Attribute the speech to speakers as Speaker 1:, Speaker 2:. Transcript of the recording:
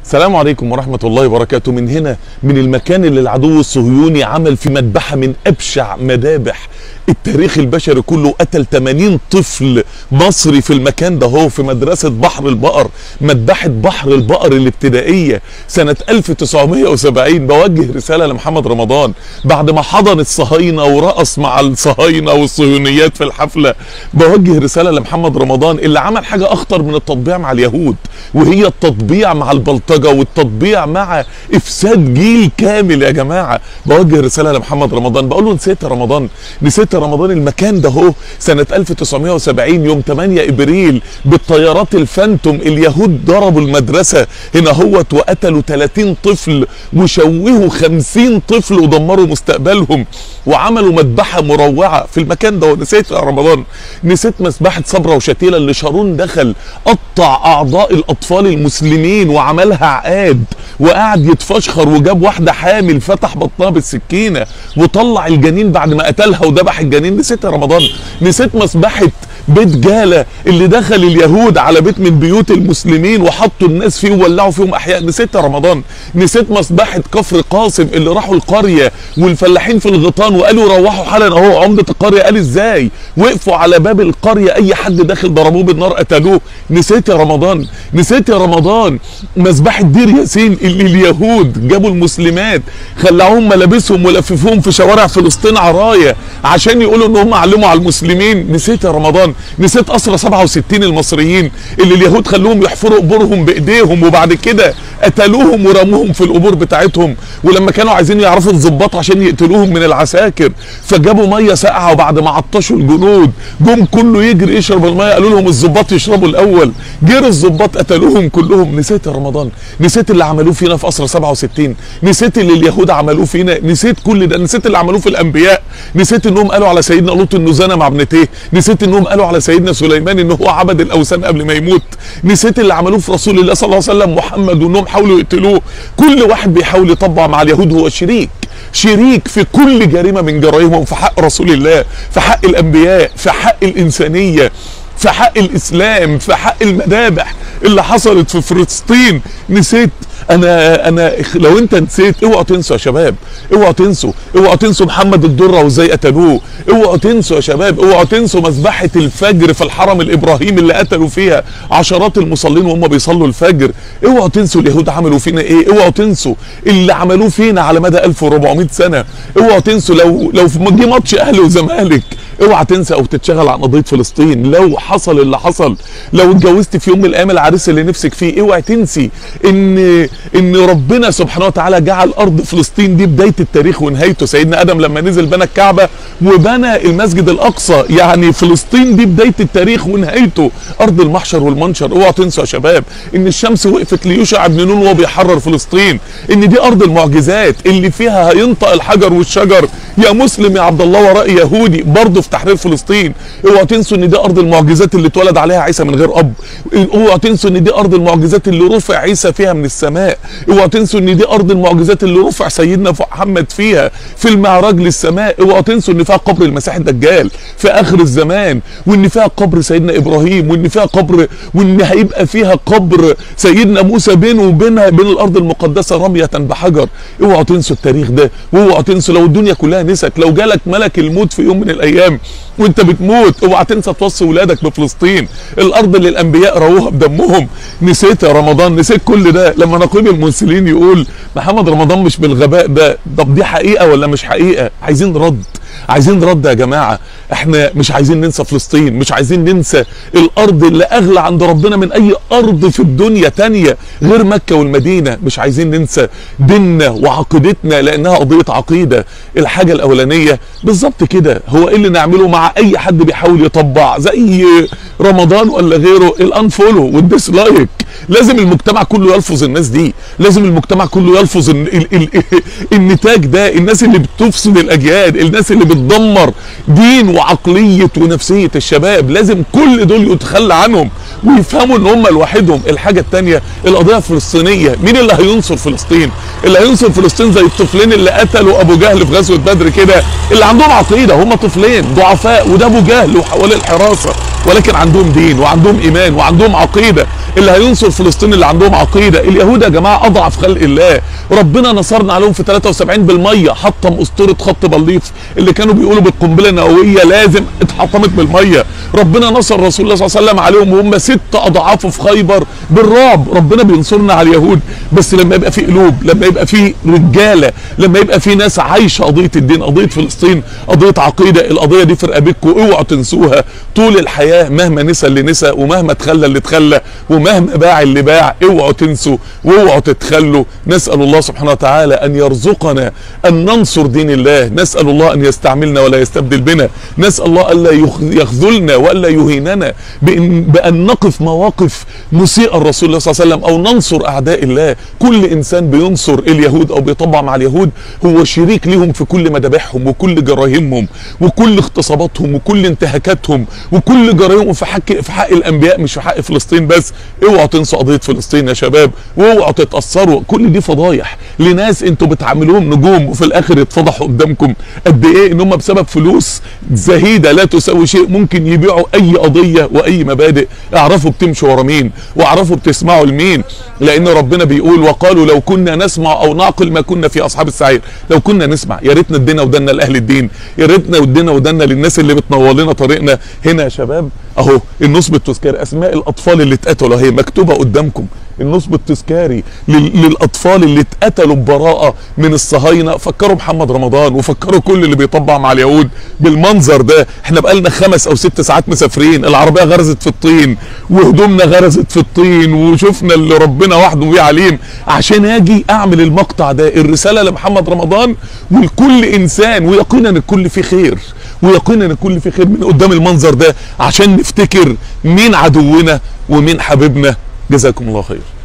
Speaker 1: السلام عليكم ورحمة الله وبركاته من هنا من المكان اللي العدو الصهيوني عمل في مذبحة من أبشع مذابح التاريخ البشري كله قتل 80 طفل مصري في المكان ده هو في مدرسة بحر البقر مذبحة بحر البقر الابتدائية سنة 1970 بوجه رسالة لمحمد رمضان بعد ما حضن الصهاينة ورقص مع الصهاينة والصهيونيات في الحفلة بوجه رسالة لمحمد رمضان اللي عمل حاجة أخطر من التطبيع مع اليهود وهي التطبيع مع البلطجة والتطبيع مع إفساد جيل كامل يا جماعة بوجه رسالة لمحمد رمضان بقول له نسيت يا رمضان نسيت يا رمضان المكان ده هو سنة 1970 يوم 8 ابريل بالطيارات الفانتوم اليهود ضربوا المدرسة هنا هوت وقتلوا 30 طفل وشوهوا 50 طفل ودمروا مستقبلهم وعملوا مذبحة مروعة في المكان ده نسيت يا رمضان نسيت مذبحة صبرا وشتيلة اللي شارون دخل قطع اعضاء الاطفال المسلمين وعملها عقاد وقعد يتفشخر وجاب واحدة حامل فتح بطنها بالسكينة وطلع الجنين بعد ما قتلها وذبح الجنين نسيت يا رمضان نسيت مذبحة بيت جالة اللي دخل اليهود على بيت من بيوت المسلمين وحطوا الناس فيه وولعوا فيهم احياء نسيت يا رمضان نسيت مذبحة كفر قاسم اللي راحوا القرية والفلاحين في الغيطان وقالوا روحوا حالا اهو عمدة القرية قال ازاي وقفوا على باب القرية اي حد داخل ضربوه بالنار قتلوه نسيت يا رمضان نسيت يا رمضان مذبحة دير ياسين اللي اليهود جابوا المسلمات خلعوهم ملابسهم ولففوهم في شوارع فلسطين عراية عشان يقولوا ان هم علموا على المسلمين نسيت يا رمضان نسيت اسرى 67 المصريين اللي اليهود خلوهم يحفروا قبورهم بايديهم وبعد كده قتلوهم ورموهم في القبور بتاعتهم ولما كانوا عايزين يعرفوا الضباط عشان يقتلوهم من العساكر فجابوا ميه ساقعه وبعد ما عطشوا الجنود جم كله يجري يشرب الميه قالوا لهم الضباط يشربوا الاول جري الضباط قتلوهم كلهم نسيت يا رمضان نسيت اللي عملوه فينا في اسرى 67 نسيت اللي اليهود عملوه فينا نسيت كل ده نسيت اللي عملوه في الانبياء نسيت انهم قالوا على سيدنا لوط انه زنى مع ابنتيه نسيت انهم قالوا على سيدنا سليمان ان هو عبد الاوثان قبل ما يموت نسيت اللي عملوه في رسول الله صلى الله عليه وسلم محمد وانهم حاولوا يقتلوه كل واحد بيحاول يطبع مع اليهود هو شريك شريك في كل جريمه من جرائمهم في حق رسول الله في حق الانبياء في حق الانسانيه في حق الاسلام في حق المذابح اللي حصلت في فلسطين نسيت انا انا لو انت نسيت اوعوا تنسوا يا شباب اوعوا تنسوا اوعوا تنسوا محمد الدره وازاي قتلوه اوعوا تنسوا يا شباب اوعوا تنسوا مذبحه الفجر في الحرم الابراهيمي اللي قتلوا فيها عشرات المصلين وهم بيصلوا الفجر اوعوا تنسوا اليهود عملوا فينا ايه اوعوا تنسوا اللي عملوه فينا على مدى 1400 سنه اوعوا تنسوا لو لو في جه ماتش اهلي وزمالك اوعى تنسى او تتشغل عن قضيه فلسطين لو حصل اللي حصل لو اتجوزت في يوم من الايام العريس اللي نفسك فيه اوعى تنسي ان ان ربنا سبحانه وتعالى جعل ارض فلسطين دي بدايه التاريخ ونهايته سيدنا ادم لما نزل بنى الكعبه وبنى المسجد الاقصى يعني فلسطين دي بدايه التاريخ ونهايته ارض المحشر والمنشر اوعى تنسوا يا شباب ان الشمس وقفت ليوشع بن نون وهو بيحرر فلسطين ان دي ارض المعجزات اللي فيها هينطق الحجر والشجر يا مسلم يا عبد الله وراء يهودي برضه في تحرير فلسطين اوعوا تنسوا ان دي ارض المعجزات اللي اتولد عليها عيسى من غير اب اوعوا تنسوا ان دي ارض المعجزات اللي رفع عيسى فيها من السماء اوعوا تنسوا ان دي ارض المعجزات اللي رفع سيدنا محمد فيها في المعراج للسماء اوعوا تنسوا ان فيها قبر المسيح الدجال في اخر الزمان وان فيها قبر سيدنا ابراهيم وان فيها قبر وان هيبقى فيها قبر سيدنا موسى بينه وبينها بين الارض المقدسه رميه بحجر اوعوا تنسوا التاريخ ده واوعوا تنسوا لو الدنيا كلها نسك لو جالك ملك الموت في يوم من الايام وانت بتموت اوعى تنسى توصي ولادك بفلسطين الارض اللي الانبياء رووها بدمهم نسيت يا رمضان نسيت كل ده لما نقيب المرسلين يقول محمد رمضان مش بالغباء ده طب دي حقيقه ولا مش حقيقه عايزين رد عايزين رد يا جماعه احنا مش عايزين ننسى فلسطين مش عايزين ننسى الارض اللي اغلى عند ربنا من اي ارض في الدنيا تانية غير مكه والمدينه مش عايزين ننسى ديننا وعقيدتنا لانها قضيه عقيده الحاجه الاولانيه بالظبط كده هو ايه اللي نعمله مع اي حد بيحاول يطبع زي رمضان ولا غيره الانفولو والديسلايك لازم المجتمع كله يلفظ الناس دي لازم المجتمع كله يلفظ ال ال ال النتاج ده الناس اللي بتفسد الاجيال الناس اللي بتدمر دين وعقليه ونفسيه الشباب لازم كل دول يتخلى عنهم ويفهموا ان هم لوحدهم الحاجه الثانيه القضيه الفلسطينيه مين اللي هينصر فلسطين اللي هينصر فلسطين زي الطفلين اللي قتلوا ابو جهل في غزوه بدر كده اللي عندهم عقيده هم طفلين ضعفاء وده ابو جهل وحوالي الحراسه ولكن عندهم دين وعندهم ايمان وعندهم عقيده اللي هينصر فلسطين اللي عندهم عقيده اليهود يا جماعه اضعف خلق الله ربنا نصرنا عليهم في 73 بالميه حطم اسطوره خط بليط اللي كانوا بيقولوا بالقنبله النوويه لازم اتحطمت بالميه ربنا نصر رسول الله صلى الله عليه وسلم عليهم وهم ست اضعافه في خيبر بالرعب ربنا بينصرنا على اليهود بس لما يبقى في قلوب لما يبقى في رجاله لما يبقى في ناس عايشه قضيه الدين قضيه فلسطين قضيه عقيده القضيه دي في رقبتكم اوعوا تنسوها طول الحياه مهما نسى اللي نسى ومهما تخلى اللي تخلى ومهما باع اللي باع اوعوا تنسوا واوعوا تتخلوا نسال الله سبحانه وتعالى ان يرزقنا ان ننصر دين الله نسال الله ان يستعملنا ولا يستبدل بنا نسال الله الا يخذلنا والا يهيننا بان بان نقف مواقف مسيئه الرسول الله صلى الله عليه وسلم او ننصر اعداء الله كل انسان بينصر اليهود او بيطبع مع اليهود هو شريك ليهم في كل مذابحهم وكل جرايمهم وكل اغتصاباتهم وكل انتهاكاتهم وكل جرايمهم في حق في حق الانبياء مش في حق فلسطين بس اوعوا تنسوا قضيه فلسطين يا شباب واوعوا تتاثروا كل دي فضايح لناس انتوا بتعاملوهم نجوم وفي الاخر يتفضحوا قدامكم قد ايه ان هم بسبب فلوس زهيده لا تساوي شيء ممكن يبيعوا اي قضيه واي مبادئ اعرفوا بتمشوا ورا مين واعرفوا بتسمعوا لمين لان ربنا بيقول وقالوا لو كنا نسمع او نعقل ما كنا في اصحاب السعير لو كنا نسمع يا ريتنا ادينا ودنا لاهل الدين يا ريتنا ودنا ودنا للناس اللي بتنور لنا طريقنا هنا يا شباب اهو النصب التذكاري اسماء الاطفال اللي اتقتلوا اهي مكتوبه قدامكم النصب التذكاري للاطفال اللي اتقتلوا ببراءه من الصهاينه فكروا محمد رمضان وفكروا كل اللي بيطبع مع اليهود بالمنظر ده احنا بقالنا خمس او ست ساعات مسافرين العربيه غرزت في الطين وهدومنا غرزت في الطين وشفنا اللي ربنا وحده بيه عليم عشان اجي اعمل المقطع ده الرساله لمحمد رمضان ولكل انسان ويقينا الكل فيه خير ويقينا الكل فيه خير من قدام المنظر ده عشان نفتكر مين عدونا ومين حبيبنا جزاكم الله خير